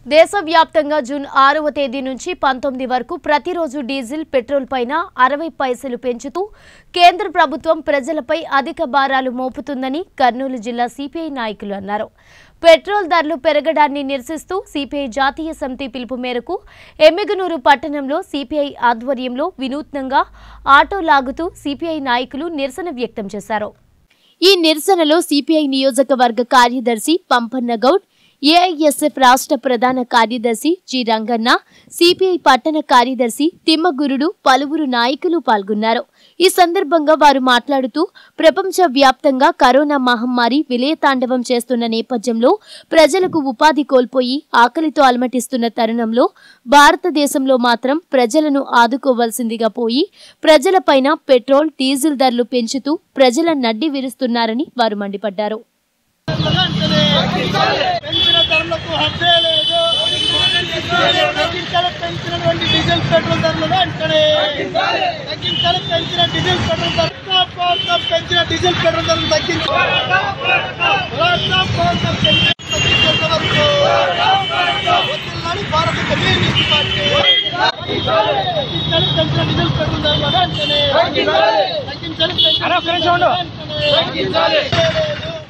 దేశవ్యాప్తంగా జూన్ ఆరవ తేదీ నుంచి పంతొమ్మిది వరకు ప్రతిరోజు డీజిల్ పెట్రోల్ పైన అరవై పైసలు పెంచుతూ కేంద్ర ప్రభుత్వం ప్రజలపై అధిక భారాలు మోపుతుందని కర్నూలు జిల్లా సిపిఐ నాయకులు అన్నారు పెట్రోల్ ధరలు పెరగడాన్ని నిరసిస్తూ సిపిఐ జాతీయ సమితి పిలుపు మేరకు ఎమ్మిగనూరు పట్టణంలో సిపిఐ ఆధ్వర్యంలో వినూత్నంగా ఆటో లాగుతూ సిపిఐ నాయకులు నిరసన వ్యక్తం చేశారు ఈ నిరసనలో సిపిఐ నియోజకవర్గ కార్యదర్శి పంపన్న గౌడ్ ఏఐఎస్ఎఫ్ రాష్ట్ర ప్రధాన కార్యదర్శి జి రంగన్న సిపిఐ పట్టణ కార్యదర్శి తిమ్మగురుడు పలువురు నాయకులు పాల్గొన్నారు ఈ సందర్భంగా వారు మాట్లాడుతూ ప్రపంచ వ్యాప్తంగా కరోనా మహమ్మారి విలయతాండవం చేస్తున్న నేపథ్యంలో ప్రజలకు ఉపాధి కోల్పోయి ఆకలితో అలమటిస్తున్న తరుణంలో భారతదేశంలో మాత్రం ప్రజలను ఆదుకోవాల్సిందిగా పోయి ప్రజలపైన పెట్రోల్ డీజిల్ ధరలు పెంచుతూ ప్రజల నడ్డి విరుస్తున్నారని వారు మండిపడ్డారు పెంచిన ధరలకు హద్దే లేదు తగ్గించాలి పెంచినటువంటి డీజిల్ పెట్రోల్ ధరలు వెంటనే తగ్గించాలి పెంచిన డీజిల్ పెట్రోల్ ధర ప్రభుత్వం పెంచిన డీజిల్ పెట్రోల్ ధరలు తగ్గించాలి ప్రభుత్వం పెంచిన తగ్గించేంత వరకు వదిలాలి భారత కమ్యూనిస్ట్ పార్టీ తగ్గించాలి పెంచిన డీజిల్ పెట్రోల్ ధరలు వెంటనే తగ్గించాలి పెంచిన డీజిల్ పెట్రోల్ ధరలు వెంటనే తగ్గించాలి